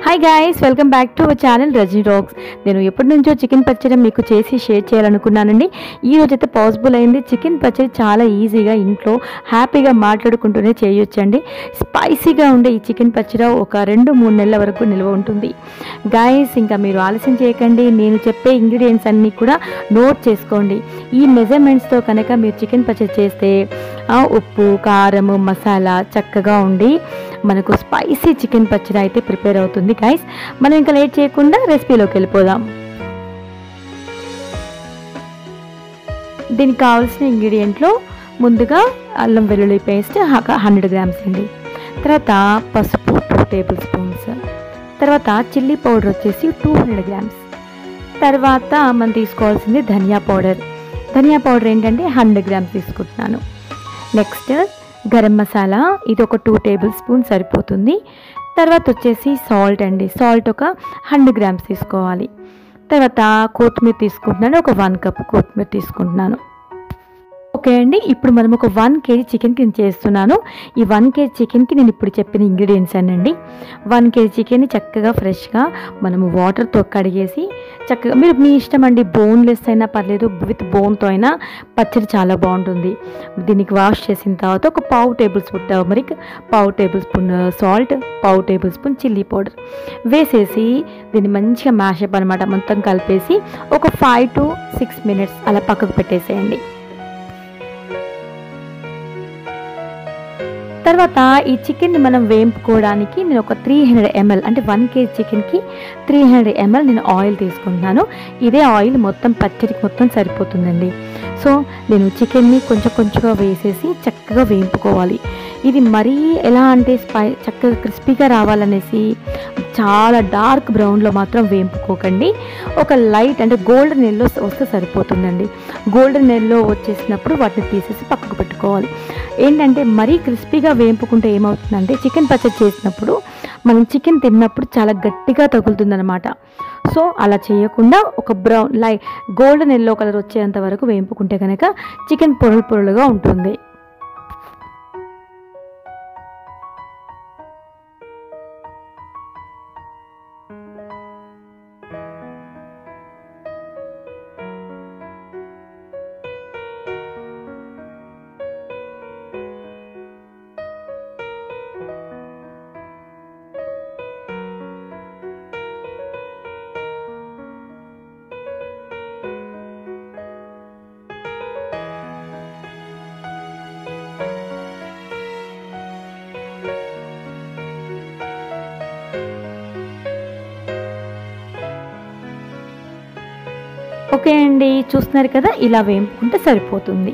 hi guys welcome back to our channel Rajini rocks నేను ఎప్పటి నుంచో చికెన్ పచ్చడి మీకు చేసి షేర్ చేయాలనుకున్నానండి ఈ రోజు అయితే పాసిబుల్ అయింది చికెన్ పచ్చడి చాలా ఈజీగా ఇంట్లో హ్యాపీగా మాట్లాడుకుంటూనే చేయొచ్చండి స్పైసీగా ఉండే ఈ చికెన్ పచ్చడి ఒక రెండు మూడు నెలల వరకు నిల్వ ఉంటుంది గాయస్ ఇంకా మీరు ఆలస్యం చేయకండి నేను చెప్పే ఇంగ్రీడియంట్స్ అన్నీ కూడా నోట్ చేసుకోండి ఈ మెజర్మెంట్స్తో కనుక మీరు చికెన్ పచ్చడి చేస్తే ఆ, ఉప్పు కారము మసాలా చక్కగా ఉండి మనకు స్పైసీ చికెన్ పచ్చడి అయితే ప్రిపేర్ అవుతుంది గైస్ మనం ఇంకా లేట్ చేయకుండా రెసిపీలోకి వెళ్ళిపోదాం దీనికి కావాల్సిన ఇంగ్రీడియంట్లో ముందుగా అల్లం వెల్లుల్లి పేస్ట్ హండ్రెడ్ గ్రామ్స్ అండి తర్వాత పసుపు టూ టేబుల్ స్పూన్స్ తర్వాత చిల్లీ పౌడర్ వచ్చేసి టూ హండ్రెడ్ గ్రామ్స్ తర్వాత మనం తీసుకోవాల్సింది ధనియా పౌడర్ ధనియా పౌడర్ ఏంటంటే హండ్రెడ్ గ్రామ్స్ తీసుకుంటున్నాను నెక్స్ట్ గరం మసాలా ఇది ఒక టూ టేబుల్ స్పూన్ సరిపోతుంది తర్వాత వచ్చేసి సాల్ట్ అండి సాల్ట్ ఒక హండ్రెడ్ గ్రామ్స్ తీసుకోవాలి తర్వాత కొత్తిమీర తీసుకుంటున్నాను ఒక వన్ కప్ కొత్తిమీర తీసుకుంటున్నాను ఓకే అండి ఇప్పుడు మనం ఒక వన్ కేజీ చికెన్కి నేను చేస్తున్నాను ఈ వన్ కేజీ చికెన్కి నేను ఇప్పుడు చెప్పిన ఇంగ్రీడియంట్స్ అనండి వన్ కేజీ చికెన్ని చక్కగా ఫ్రెష్గా మనము వాటర్తో కడిగేసి చక్కగా మీరు మీ ఇష్టం అండి బోన్లెస్ అయినా పర్లేదు విత్ బోన్తో అయినా పచ్చడి చాలా బాగుంటుంది దీనికి వాష్ చేసిన తర్వాత ఒక పావు టేబుల్ స్పూన్ టర్మరిక్ పావు టేబుల్ స్పూన్ సాల్ట్ పావు టేబుల్ స్పూన్ చిల్లీ పౌడర్ వేసేసి దీన్ని మంచిగా మ్యాషప్ అనమాట మొత్తం కలిపేసి ఒక ఫైవ్ టు సిక్స్ మినిట్స్ అలా పక్కకు పెట్టేసేయండి తర్వాత ఈ చికెన్ని మనం వేంపుకోవడానికి నేను ఒక త్రీ హండ్రెడ్ ఎంఎల్ అంటే వన్ కేజీ చికెన్కి త్రీ హండ్రెడ్ ఎంఎల్ నేను ఆయిల్ తీసుకుంటున్నాను ఇదే ఆయిల్ మొత్తం పచ్చడికి మొత్తం సరిపోతుందండి సో నేను చికెన్ని కొంచెం కొంచెంగా వేసేసి చక్కగా వేయింపుకోవాలి ఇది మరీ ఎలా అంటే స్పై చక్కగా క్రిస్పీగా రావాలనేసి చాలా డార్క్ బ్రౌన్లో మాత్రం వేయింపుకోకండి ఒక లైట్ అంటే గోల్డెన్ ఎల్లో వస్తే సరిపోతుందండి గోల్డెన్ ఎల్లో వచ్చేసినప్పుడు వాటిని తీసేసి పక్కకు పెట్టుకోవాలి ఏంటంటే మరీ క్రిస్పీగా వేయింపుకుంటే ఏమవుతుందంటే చికెన్ పచ్చడి చేసినప్పుడు మనం చికెన్ తిన్నప్పుడు చాలా గట్టిగా తగులుతుందన్నమాట సో అలా చేయకుండా ఒక బ్రౌన్ లై గోల్డెన్ ఎల్లో కలర్ వచ్చేంత వరకు వేయింపుకుంటే కనుక చికెన్ పొరలు పొరలుగా ఉంటుంది ఓకే అండి చూస్తున్నారు కదా ఇలా వేయింపుకుంటే సరిపోతుంది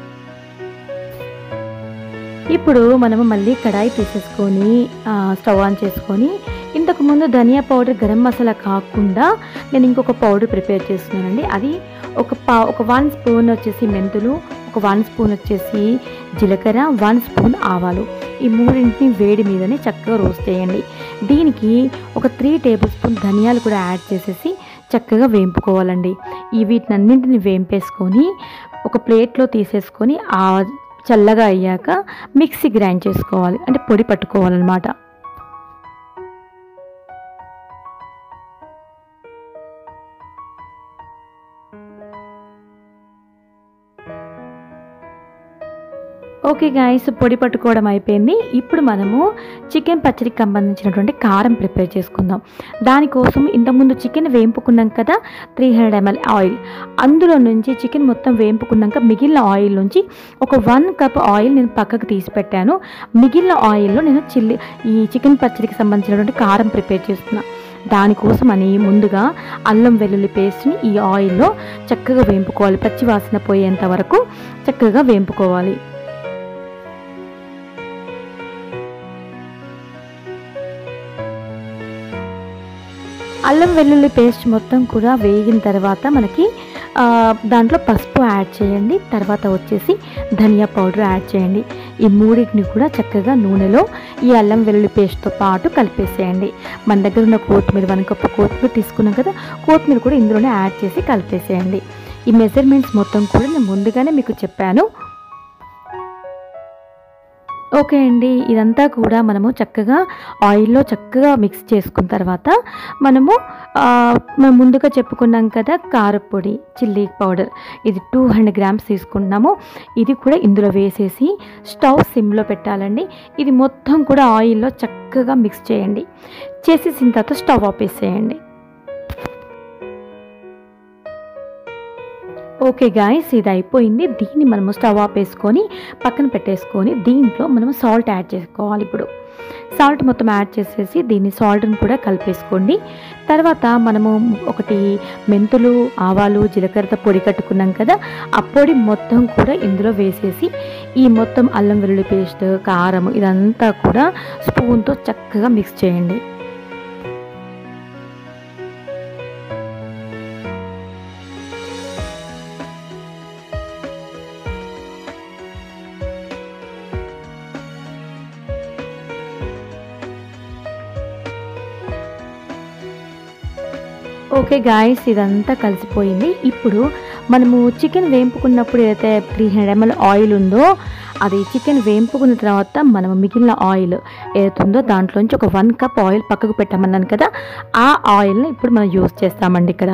ఇప్పుడు మనము మళ్ళీ కడాయి తీసేసుకొని ఆ, స్టవ్ ఆన్ చేసుకొని ఇంతకుముందు ధనియా పౌడర్ గరం మసాలా కాకుండా నేను ఇంకొక పౌడర్ ప్రిపేర్ చేస్తున్నానండి అది ఒక పా ఒక వన్ స్పూన్ వచ్చేసి మెంతులు ఒక వన్ స్పూన్ వచ్చేసి జీలకర్ర వన్ స్పూన్ ఆవాలు ఈ మూడింటిని వేడి మీదనే చక్కగా రోస్ట్ చేయండి దీనికి ఒక త్రీ టేబుల్ స్పూన్ ధనియాలు కూడా యాడ్ చేసేసి చక్కగా వేంపుకోవాలండి ఈ వీటినన్నింటిని వేంపేసుకొని ఒక ప్లేట్లో తీసేసుకొని ఆ చల్లగా అయ్యాక మిక్సీ గ్రైండ్ చేసుకోవాలి అంటే పొడి పట్టుకోవాలన్నమాట ఓకే గాయస్ పొడి పట్టుకోవడం అయిపోయింది ఇప్పుడు మనము చికెన్ పచ్చడికి సంబంధించినటువంటి కారం ప్రిపేర్ చేసుకుందాం దానికోసం ఇంతకుముందు చికెన్ వేంపుకున్నాం కదా త్రీ హండ్రెడ్ ఎంఎల్ ఆయిల్ అందులో నుంచి చికెన్ మొత్తం వేంపుకున్నాక మిగిలిన ఆయిల్ నుంచి ఒక వన్ కప్ ఆయిల్ నేను పక్కకు తీసి పెట్టాను మిగిలిన ఆయిల్లో నేను చిల్లి ఈ చికెన్ పచ్చడికి సంబంధించినటువంటి కారం ప్రిపేర్ చేస్తున్నా దానికోసం అని ముందుగా అల్లం వెల్లుల్లి పేస్ట్ని ఈ ఆయిల్లో చక్కగా వేంపుకోవాలి పచ్చి వాసన పోయేంత వరకు చక్కగా వేంపుకోవాలి అల్లం వెల్లుల్లి పేస్ట్ మొత్తం కూడా వేగిన తర్వాత మనకి ఆ, దాంట్లో పసుపు యాడ్ చేయండి తర్వాత వచ్చేసి ధనియా పౌడర్ యాడ్ చేయండి ఈ మూడింటిని కూడా చక్కగా నూనెలో ఈ అల్లం వెల్లుల్లి పేస్ట్తో పాటు కలిపేసేయండి మన దగ్గర ఉన్న కొత్తిమీర వన్ కప్పు కొత్తిమీర తీసుకున్నాం కదా కొత్తిమీర కూడా ఇందులోనే యాడ్ చేసి కలిపేసేయండి ఈ మెజర్మెంట్స్ మొత్తం కూడా నేను ముందుగానే మీకు చెప్పాను ఓకే అండి ఇదంతా కూడా మనము చక్కగా ఆయిల్లో చక్కగా మిక్స్ చేసుకున్న తర్వాత మనము ఆ, మనం ముందుగా చెప్పుకున్నాం కదా కారపొడి చిల్లీ పౌడర్ ఇది టూ హండ్రెడ్ గ్రామ్స్ తీసుకుంటున్నాము ఇది కూడా ఇందులో వేసేసి స్టవ్ సిమ్లో పెట్టాలండి ఇది మొత్తం కూడా ఆయిల్లో చక్కగా మిక్స్ చేయండి చేసేసిన తర్వాత స్టవ్ ఆపేసేయండి ఓకే గాయస్ ఇది అయిపోయింది దీన్ని మనము స్టవ్ ఆపేసుకొని పక్కన పెట్టేసుకొని దీంట్లో మనము సాల్ట్ యాడ్ చేసుకోవాలి ఇప్పుడు సాల్ట్ మొత్తం యాడ్ చేసేసి దీన్ని సాల్ట్ని కూడా కలిపేసుకోండి తర్వాత మనము ఒకటి మెంతులు ఆవాలు జీలకర్రతో పొడి కట్టుకున్నాం కదా ఆ పొడి మొత్తం కూడా ఇందులో వేసేసి ఈ మొత్తం అల్లం వెల్లుల్లి పేస్ట్ కారం ఇదంతా కూడా స్పూన్తో చక్కగా మిక్స్ చేయండి ఓకే గాయస్ ఇదంతా కలిసిపోయింది ఇప్పుడు మనము చికెన్ వేంపుకున్నప్పుడు ఏదైతే త్రీ హండ్రెడ్ ఎంఎల్ ఆయిల్ ఉందో అది చికెన్ వేంపుకున్న తర్వాత మనం మిగిలిన ఆయిల్ ఏదైతే ఉందో దాంట్లోంచి ఒక వన్ కప్ ఆయిల్ పక్కకు పెట్టమన్నాను కదా ఆ ఆయిల్ని ఇప్పుడు మనం యూస్ చేస్తామండి ఇక్కడ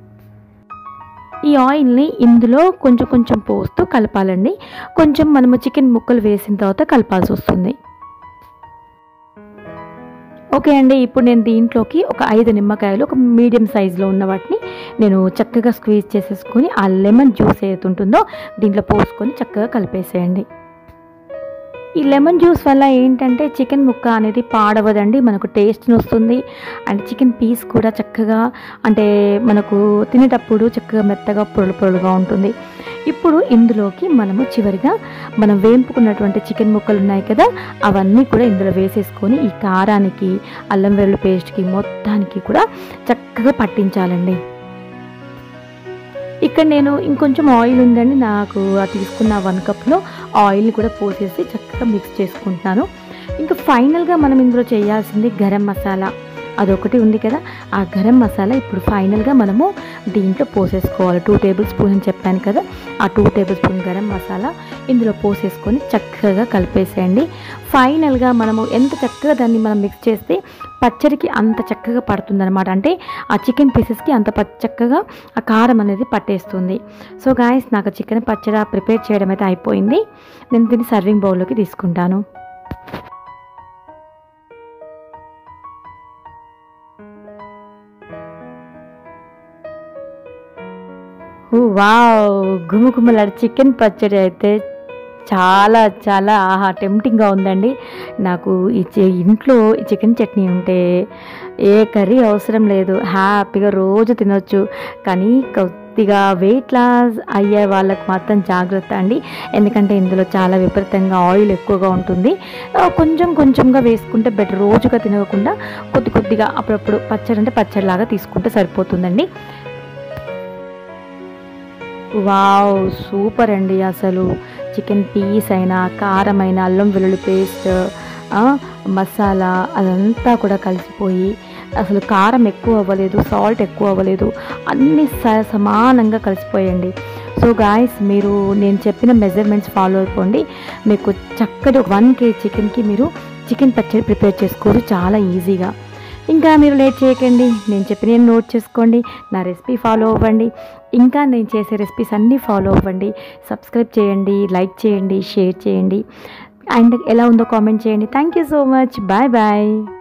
ఈ ఆయిల్ని ఇందులో కొంచెం కొంచెం పోస్తూ కలపాలండి కొంచెం మనము చికెన్ ముక్కలు వేసిన తర్వాత కలపాల్సి వస్తుంది ఓకే అండి ఇప్పుడు నేను దీంట్లోకి ఒక ఐదు నిమ్మకాయలు ఒక మీడియం సైజులో ఉన్న వాటిని నేను చక్కగా స్క్వీజ్ చేసేసుకొని ఆ లెమన్ జ్యూస్ ఏదైతే ఉంటుందో దీంట్లో పోసుకొని చక్కగా కలిపేసేయండి ఈ లెమన్ జ్యూస్ వల్ల ఏంటంటే చికెన్ ముక్క అనేది పాడవదండి మనకు టేస్ట్ని వస్తుంది అండ్ చికెన్ పీస్ కూడా చక్కగా అంటే మనకు తినేటప్పుడు చక్కగా మెత్తగా పొరలు పొరలుగా ఉంటుంది ఇప్పుడు ఇందులోకి మనము చివరిగా మనం వేంపుకున్నటువంటి చికెన్ ముక్కలు ఉన్నాయి కదా అవన్నీ కూడా ఇందులో వేసేసుకొని ఈ కారానికి అల్లం వెల్లుల్లి పేస్ట్కి మొత్తానికి కూడా చక్కగా పట్టించాలండి ఇక్కడ నేను ఇంకొంచెం ఆయిల్ ఉందండి నాకు ఆ తీసుకున్న వన్ కప్లో ఆయిల్ కూడా పోసేసి చక్కగా మిక్స్ చేసుకుంటున్నాను ఇంకా ఫైనల్గా మనం ఇందులో చేయాల్సింది గరం మసాలా అదొకటి ఉంది కదా ఆ గరం మసాలా ఇప్పుడు ఫైనల్గా మనము దీంట్లో పోసేసుకోవాలి టూ టేబుల్ స్పూన్ అని చెప్పాను కదా ఆ two tablespoon garam masala ఇందులో పోసేసుకొని చక్కగా కలిపేసేయండి ఫైనల్గా మనము ఎంత చక్కగా దాన్ని మనం మిక్స్ చేస్తే పచ్చడికి అంత చక్కగా పడుతుందన్నమాట అంటే ఆ చికెన్ పీసెస్కి అంత ప- చక్కగా ఆ కారం అనేది పట్టేస్తుంది సో గాయస్ నాకు చికెన్ పచ్చడి ప్రిపేర్ చేయడం అయితే అయిపోయింది నేను దీన్ని సర్వింగ్ బౌల్లోకి తీసుకుంటాను వావ్ గుమగుమలాడు చికెన్ పచ్చడి అయితే చాలా చాలా ఆహా టెంప్టింగ్గా ఉందండి నాకు ఈ చి- ఇంట్లో ఈ చికెన్ చట్నీ ఉంటే ఏ కర్రీ అవసరం లేదు హ్యాపీగా రోజు తినొచ్చు కానీ కొద్దిగా వెయిట్ లాస్ అయ్యే వాళ్ళకి మాత్రం జాగ్రత్త అండి ఎందుకంటే ఇందులో చాలా విపరీతంగా ఆయిల్ ఎక్కువగా ఉంటుంది ఆ, కొంచెం కొంచెంగా వేసుకుంటే బెటర్ రోజుగా తినకుండా కొద్ది కొద్దిగా అప్పుడప్పుడు పచ్చడి అంటే పచ్చడిలాగా తీసుకుంటే సరిపోతుందండి వావ్ సూపర్ అండి అసలు చికెన్ పీస్ అయినా కారం అయినా అల్లం వెల్లుల్లి పేస్ట్ మసాలా అదంతా కూడా కలిసిపోయి అసలు కారం ఎక్కువ అవ్వలేదు సాల్ట్ ఎక్కువ అవ్వలేదు అన్నీ స- సమానంగా కలిసిపోయండి సో గాయస్ మీరు నేను చెప్పిన మెజర్మెంట్స్ ఫాలో అయిపోండి మీకు చక్కటి ఒక వన్ కేజీ చికెన్కి మీరు చికెన్ పచ్చడి ప్రిపేర్ చేసుకోవచ్చు చాలా ఈజీగా ఇంకా మీరు లేట్ చేయకండి నేను చెప్పిన నోట్ చేసుకోండి నా రెసిపీ ఫాలో అవ్వండి ఇంకా నేను చేసే రెసిపీస్ అన్నీ ఫాలో అవ్వండి సబ్స్క్రైబ్ చేయండి లైక్ చేయండి షేర్ చేయండి అండ్ ఎలా ఉందో కామెంట్ చేయండి thank you so much bye bye